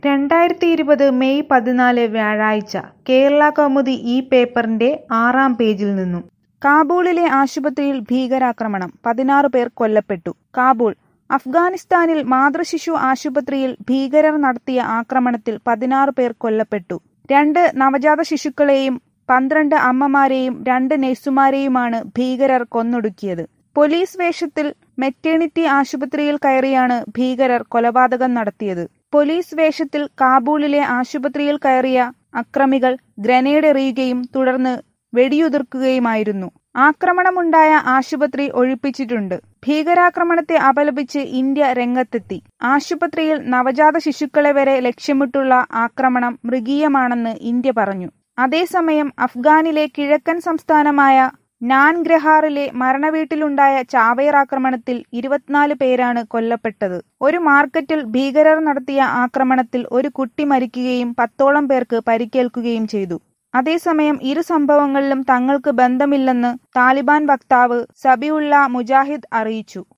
രണ്ടായിരത്തി ഇരുപത് മെയ് പതിനാല് വ്യാഴാഴ്ച കേരള കൗമുദി ഈ പേപ്പറിന്റെ ആറാം പേജിൽ നിന്നും കാബൂളിലെ ആശുപത്രിയിൽ ഭീകരാക്രമണം പതിനാറ് പേർ കൊല്ലപ്പെട്ടു കാബൂൾ അഫ്ഗാനിസ്ഥാനിൽ മാതൃശിശു ആശുപത്രിയിൽ ഭീകരർ നടത്തിയ ആക്രമണത്തിൽ പതിനാറ് പേർ കൊല്ലപ്പെട്ടു രണ്ട് നവജാത ശിശുക്കളെയും പന്ത്രണ്ട് അമ്മമാരെയും രണ്ട് നഴ്സുമാരെയുമാണ് ഭീകരർ കൊന്നൊടുക്കിയത് പോലീസ് വേഷത്തിൽ മെറ്റേണിറ്റി ആശുപത്രിയിൽ കയറിയാണ് ഭീകരർ കൊലപാതകം നടത്തിയത് പോലീസ് വേഷത്തിൽ കാബൂളിലെ ആശുപത്രിയിൽ കയറിയ അക്രമികൾ ഗ്രനേഡ് എറിയുകയും തുടർന്ന് വെടിയുതിർക്കുകയുമായിരുന്നു ആക്രമണമുണ്ടായ ആശുപത്രി ഒഴിപ്പിച്ചിട്ടുണ്ട് ഭീകരാക്രമണത്തെ അപലപിച്ച് ഇന്ത്യ രംഗത്തെത്തി ആശുപത്രിയിൽ നവജാത ശിശുക്കളെ വരെ ലക്ഷ്യമിട്ടുള്ള ആക്രമണം മൃഗീയമാണെന്ന് ഇന്ത്യ പറഞ്ഞു അതേസമയം അഫ്ഗാനിലെ കിഴക്കൻ സംസ്ഥാനമായ നാൻഗ്രഹാറിലെ മരണവീട്ടിലുണ്ടായ ചാവേർ ആക്രമണത്തിൽ ഇരുപത്തിനാല് പേരാണ് കൊല്ലപ്പെട്ടത് ഒരു മാർക്കറ്റിൽ ഭീകരർ നടത്തിയ ആക്രമണത്തിൽ ഒരു കുട്ടി മരിക്കുകയും പത്തോളം പേർക്ക് പരിക്കേൽക്കുകയും ചെയ്തു അതേസമയം ഇരു സംഭവങ്ങളിലും തങ്ങൾക്ക് ബന്ധമില്ലെന്ന് താലിബാൻ വക്താവ് സബിഉള്ള മുജാഹിദ് അറിയിച്ചു